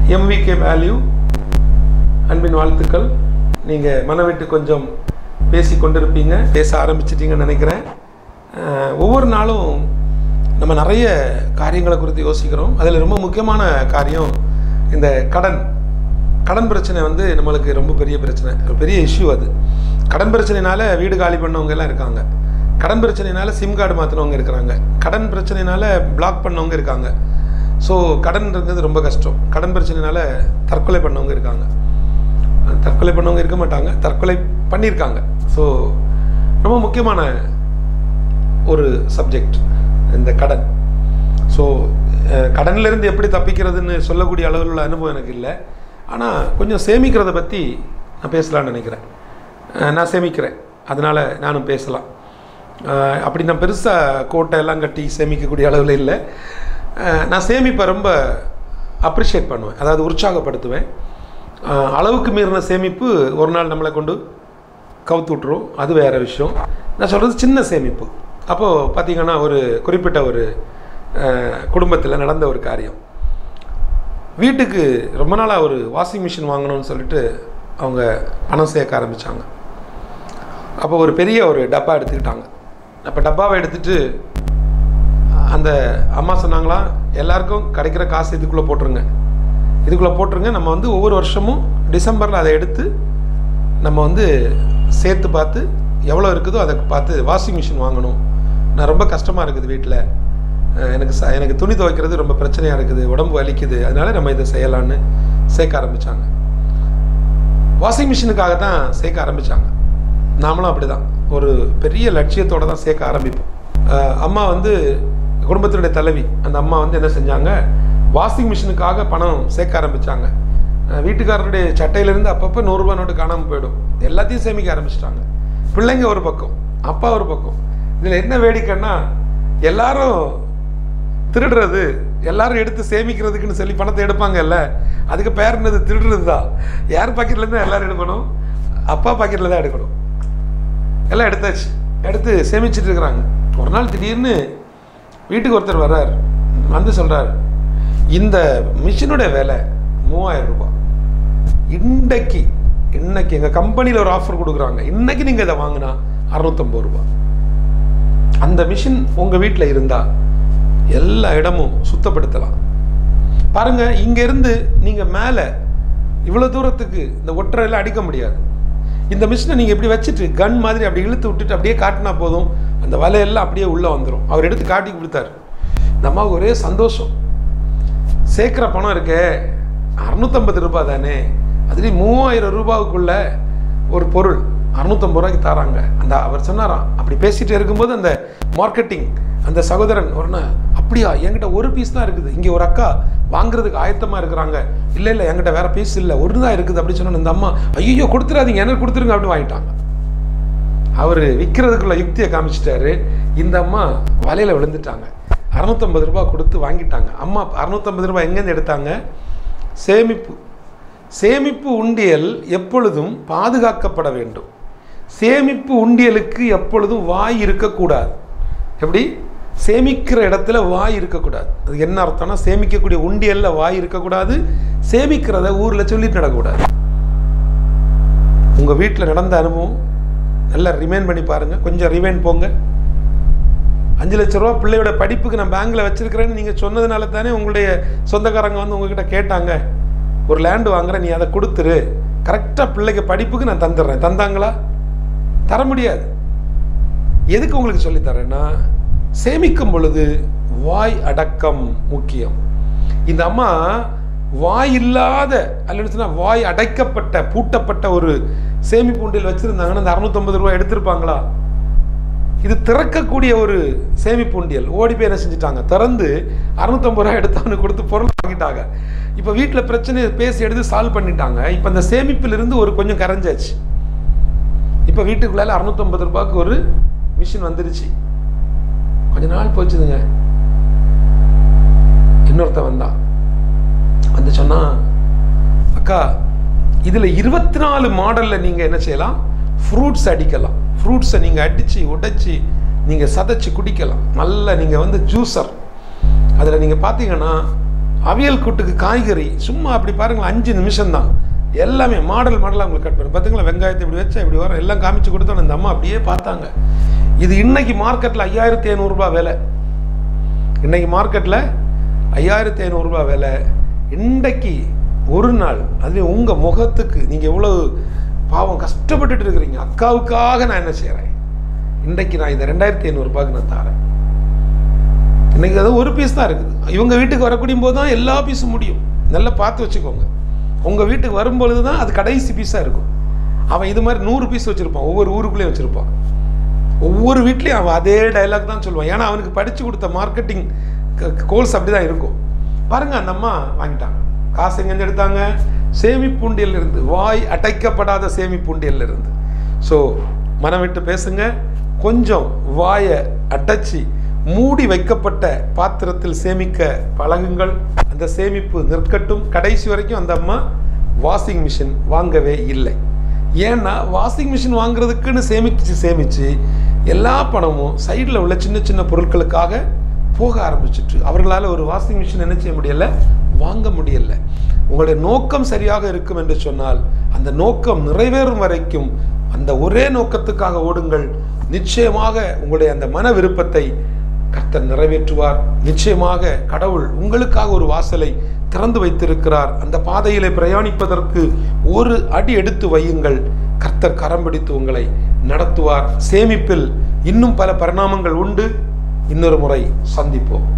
எம்விகே value அன்பின் வாழ்த்துக்கள் நீங்கள் மனவிட்டு கொஞ்சம் பேசி கொண்டிருப்பீங்க பேச ஆரம்பிச்சிட்டீங்கன்னு நினைக்கிறேன் அஹ், ஒவ்வொரு நாளும் நம்ம நிறைய காரியங்களை குறித்து யோசிக்கிறோம் அதில் ரொம்ப முக்கியமான காரியம் இந்த கடன் கடன் பிரச்சனை வந்து நம்மளுக்கு ரொம்ப பெரிய பிரச்சனை ஒரு பெரிய இஷ்யூ அது கடன் பிரச்சனைனால வீடு காலி பண்ணவங்க எல்லாம் இருக்காங்க கடன் பிரச்சனைனால சிம் கார்டு மாற்றினவங்க இருக்கிறாங்க கடன் பிரச்சனைனால பிளாக் பண்ணவங்க இருக்காங்க ஸோ கடன்ன்றது ரொம்ப கஷ்டம் கடன் பிரச்சனைனால தற்கொலை பண்ணவங்க இருக்காங்க தற்கொலை பண்ணவங்க இருக்க மாட்டாங்க தற்கொலை பண்ணியிருக்காங்க ஸோ ரொம்ப முக்கியமான ஒரு சப்ஜெக்ட் இந்த கடன் ஸோ கடன்லேருந்து எப்படி தப்பிக்கிறதுன்னு சொல்லக்கூடிய அளவில் உள்ள அனுபவம் எனக்கு இல்லை ஆனால் கொஞ்சம் சேமிக்கிறத பற்றி நான் பேசலாம்னு நினைக்கிறேன் அஹ் நான் சேமிக்கிறேன் அதனால் நானும் பேசலாம் அஹ் அப்படி நான் பெருசாக கோட்டை எல்லாம் கட்டி சேமிக்கக்கூடிய அளவில் இல்லை அஹ் நான் சேமிப்பை ரொம்ப அப்ரிஷியேட் பண்ணுவேன் அதாவது உற்சாகப்படுத்துவேன் அஹ் அளவுக்கு மீறின சேமிப்பு ஒரு நாள் நம்மளை கொண்டு கவுத்து விட்ரும் அது வேறு விஷயம் நான் சொல்கிறது சின்ன சேமிப்பு அப்போது பார்த்திங்கன்னா ஒரு குறிப்பிட்ட ஒரு குடும்பத்தில் நடந்த ஒரு காரியம் வீட்டுக்கு ரொம்ப நாளாக ஒரு வாஷிங் மிஷின் வாங்கணும்னு சொல்லிட்டு அவங்க பணம் சேர்க்க ஆரம்பித்தாங்க அப்போ ஒரு பெரிய ஒரு டப்பா எடுத்துக்கிட்டாங்க அப்போ டப்பாவை எடுத்துட்டு அந்த அம்மா சொன்னாங்களாம் எல்லாருக்கும் கிடைக்கிற காசு இதுக்குள்ளே போட்டுருங்க இதுக்குள்ளே போட்டுருங்க நம்ம வந்து ஒவ்வொரு வருஷமும் டிசம்பரில் அதை எடுத்து நம்ம வந்து சேர்த்து பார்த்து எவ்வளோ இருக்குதோ அதை பார்த்து வாஷிங் மிஷின் வாங்கணும் நான் ரொம்ப கஷ்டமாக இருக்குது வீட்டில் எனக்கு ச எனக்கு துணி துவைக்கிறது ரொம்ப பிரச்சனையாக இருக்குது உடம்பு வலிக்குது அதனால நம்ம இதை செய்யலான்னு சேர்க்க ஆரம்பித்தாங்க வாஷிங் மிஷினுக்காக தான் சேர்க்க ஆரம்பித்தாங்க நாமளும் அப்படி தான் ஒரு பெரிய லட்சியத்தோடு தான் சேர்க்க ஆரம்பிப்போம் அஹ் அம்மா வந்து குடும்பத்தினுடைய தலைவி அந்த அம்மா வந்து என்ன செஞ்சாங்க வாஷிங் மிஷினுக்காக பணம் சேர்க்க ஆரம்பித்தாங்க வீட்டுக்காரருடைய சட்டையிலேருந்து அப்பப்போ நூறுரூவா நோட்டு காணாமல் போயிடும் எல்லாத்தையும் சேமிக்க ஆரம்பிச்சிட்டாங்க பிள்ளைங்க ஒரு பக்கம் அப்பா ஒரு பக்கம் இதில் என்ன வேடிக்கைன்னா எல்லாரும் திருடுறது எல்லாரும் எடுத்து சேமிக்கிறதுக்குன்னு சொல்லி பணத்தை எடுப்பாங்கல்ல அதுக்கு பேர் என்னது திருடுறது தான் யார் பாக்கெட்லேருந்து எல்லாரும் எடுக்கணும் அப்பா பாக்கெட்டில் தான் எடுக்கணும் எல்லாம் எடுத்தாச்சு எடுத்து சேமிச்சிட்டு இருக்கிறாங்க ஒரு நாள் திடீர்னு வீட்டுக்கு ஒருத்தர் வர்றார் வந்து சொல்கிறார் இந்த மிஷினுடைய விலை மூவாயிரம் ரூபாய் இன்றைக்கு இன்னைக்கு எங்கள் கம்பெனியில் ஒரு ஆஃபர் கொடுக்குறாங்க இன்னைக்கு நீங்கள் இதை வாங்கினா அறுநூத்தம்பது ரூபாய் அந்த மிஷின் உங்கள் வீட்டில் இருந்தால் எல்லா இடமும் சுத்தப்படுத்தலாம் பாருங்க இங்கேருந்து நீங்கள் மேலே இவ்வளோ தூரத்துக்கு இந்த ஒற்றையில் அடிக்க முடியாது இந்த மிஷினை நீங்கள் இப்படி வச்சுட்டு கன் மாதிரி அப்படி இழுத்து விட்டுட்டு அப்படியே காட்டினா போதும் அந்த வலையெல்லாம் அப்படியே உள்ளே வந்துடும் அவர் எடுத்து காட்டி கொடுத்தாரு இந்த அம்மாவுக்கு ஒரே சந்தோஷம் சேர்க்குற பணம் இருக்கே அறுநூத்தம்பது ரூபாய் தானே அதுலேயும் மூவாயிரம் ரூபாவுக்குள்ள ஒரு பொருள் அறுநூத்தம்பது ரூபாய்க்கு தராங்க அந்த அவர் சொன்னாராம் அப்படி பேசிகிட்டே இருக்கும்போது அந்த மார்க்கெட்டிங் அந்த சகோதரன் ஒரு நாள் அப்படியா என்கிட்ட ஒரு பீஸ் தான் இருக்குது இங்கே ஒரு அக்கா வாங்குறதுக்கு ஆயத்தமாக இருக்கிறாங்க இல்லை இல்லை என்கிட்ட வேற பீஸ் இல்லை ஒரு தான் இருக்குது அப்படி சொன்ன இந்த அம்மா ஐயோ கொடுத்துறாதீங்க எனக்கு கொடுத்துருங்க அப்படின்னு வாங்கிட்டாங்க அவர் விற்கிறதுக்குள்ள யுக்தியை காமிச்சிட்டாரு இந்த அம்மா வலையில் விழுந்துட்டாங்க அறுநூத்தம்பது ரூபாய் கொடுத்து வாங்கிட்டாங்க அம்மா அறுநூத்தம்பது ரூபாய் எங்கேருந்து எடுத்தாங்க சேமிப்பு சேமிப்பு உண்டியல் எப்பொழுதும் பாதுகாக்கப்பட வேண்டும் சேமிப்பு உண்டியலுக்கு எப்பொழுதும் வாய் இருக்கக்கூடாது எப்படி சேமிக்கிற இடத்துல வாய் இருக்கக்கூடாது அது என்ன அர்த்தம்னா சேமிக்கக்கூடிய உண்டியல்ல வாய் இருக்கக்கூடாது சேமிக்கிறத ஊரில் சொல்லிட்டு நடக்கக்கூடாது உங்கள் வீட்டில் நடந்த அனுபவம் நல்லா ரிமைண்ட் பண்ணி பாருங்கள் கொஞ்சம் ரிமைண்ட் போங்க அஞ்சு லட்ச ரூபா பிள்ளையோட படிப்புக்கு நான் பேங்க்கில் வச்சிருக்கிறேன்னு நீங்கள் சொன்னதுனால தானே உங்களுடைய சொந்தக்காரங்க வந்து உங்ககிட்ட கேட்டாங்க ஒரு லேண்டு வாங்குறேன் நீ அதை கொடுத்துரு கரெக்டாக பிள்ளைக்கு படிப்புக்கு நான் தந்துடுறேன் தந்தாங்களா தர முடியாது எதுக்கு உங்களுக்கு சொல்லித் தரேன்னா சேமிக்கும் பொழுது வாய் அடக்கம் முக்கியம் இந்த அம்மா வாய் இல்லாத அல்லது சொன்னா வாய் அடைக்கப்பட்ட பூட்டப்பட்ட ஒரு சேமிப்பு உண்டியல் வச்சிருந்தாங்கன்னா அந்த அறுநூத்தம்பது ரூபாய் எடுத்திருப்பாங்களா இது திறக்கக்கூடிய ஒரு சேமிப்பு உண்டியல் ஓடி போய் என்ன செஞ்சுட்டாங்க திறந்து அறுநூத்தம்பது ரூபாய் எடுத்தவனு கொடுத்து பொருள் வாங்கிட்டாங்க இப்போ வீட்டில் பிரச்சனை பேசி எடுத்து சால்வ் பண்ணிட்டாங்க இப்போ அந்த சேமிப்பிலிருந்து ஒரு கொஞ்சம் கரைஞ்சாச்சு இப்போ வீட்டுக்குள்ளால அறுநூத்தம்பது ரூபாய்க்கு ஒரு மிஷின் வந்துருச்சு கொஞ்ச நாள் போச்சுதுங்க இன்னொருத்தன் வந்தான் வந்து சொன்னா அக்கா இதில் இருபத்தி நாலு மாடலில் நீங்கள் என்ன செய்யலாம் ஃப்ரூட்ஸ் அடிக்கலாம் ஃப்ரூட்ஸை நீங்கள் அடித்து உடைச்சி நீங்கள் சதைச்சு குடிக்கலாம் நல்ல நீங்கள் வந்து ஜூஸர் அதில் நீங்கள் பார்த்தீங்கன்னா அவியல் கூட்டுக்கு காய்கறி சும்மா அப்படி பாருங்களேன் அஞ்சு நிமிஷம்தான் எல்லாமே மாடல் மாடலாக உங்களுக்கு கட் பண்ணி பார்த்தீங்களா வெங்காயத்தை இப்படி வச்சா இப்படி வரும் எல்லாம் காமிச்சு கொடுத்தோம் இந்த அம்மா அப்படியே பார்த்தாங்க இது இன்னைக்கு மார்க்கெட்டில் ஐயாயிரத்தி ஐநூறுரூபா விலை இன்னைக்கு மார்க்கெட்டில் ஐயாயிரத்தி ஐநூறுரூபா விலை இன்றைக்கு ஒரு நாள் அதுலேயும் உங்கள் முகத்துக்கு நீங்கள் எவ்வளோ பாவம் கஷ்டப்பட்டுட்டு இருக்கிறீங்க அக்காவுக்காக நான் என்ன செய்கிறேன் இன்றைக்கு நான் இதை ரெண்டாயிரத்தி ஐநூறுரூபாய்க்கு நான் தரேன் இன்னைக்கு அது ஒரு பீஸ் தான் இருக்குது இவங்க வீட்டுக்கு வரக்கூடிய போது தான் எல்லா பீஸும் முடியும் நல்லா பார்த்து வச்சுக்கோங்க உங்கள் வீட்டுக்கு வரும்பொழுது தான் அது கடைசி பீஸாக இருக்கும் அவன் இது மாதிரி நூறு பீஸ் வச்சுருப்பான் ஒவ்வொரு ஊருக்குள்ளேயும் வச்சுருப்பான் ஒவ்வொரு வீட்லேயும் அவன் அதே டைலாக் தான் சொல்லுவான் ஏன்னா அவனுக்கு படித்து கொடுத்த மார்க்கெட்டிங் கோல்ஸ் அப்படி தான் இருக்கும் பாருங்க அந்த அம்மா வாங்கிட்டாங்க காசு எங்கேருந்து எடுத்தாங்க சேமிப்புண்டியல்ல இருந்து வாய் அடைக்கப்படாத சேமிப்புண்டியல்ல இருந்து ஸோ மனம் விட்டு பேசுங்க கொஞ்சம் வாயை அடைச்சி மூடி வைக்கப்பட்ட பாத்திரத்தில் சேமிக்க பழகுங்கள் அந்த சேமிப்பு நிற்கட்டும் கடைசி வரைக்கும் அந்த அம்மா வாஷிங் மிஷின் வாங்கவே இல்லை ஏன்னா வாஷிங் மிஷின் வாங்குறதுக்குன்னு சேமிச்சு சேமிச்சு எல்லா பணமும் சைடில் உள்ள சின்ன சின்ன பொருட்களுக்காக போக ஆரம்பிச்சிட்டு அவர்களால் ஒரு வாஷிங் மிஷின் என்ன செய்ய முடியல வாங்க முடியல உங்களுடைய நோக்கம் சரியாக இருக்கும் என்று சொன்னால் அந்த நோக்கம் நிறைவேறும் வரைக்கும் அந்த ஒரே நோக்கத்துக்காக ஓடுங்கள் நிச்சயமாக உங்களுடைய அந்த மன விருப்பத்தை கர்த்தர் நிறைவேற்றுவார் நிச்சயமாக கடவுள் உங்களுக்காக ஒரு வாசலை திறந்து வைத்திருக்கிறார் அந்த பாதையிலே பிரயாணிப்பதற்கு ஒரு அடி எடுத்து வையுங்கள் கர்த்தர் கரம் பிடித்து உங்களை நடத்துவார் சேமிப்பில் இன்னும் பல பரிணாமங்கள் உண்டு இன்னொரு முறை சந்திப்போம்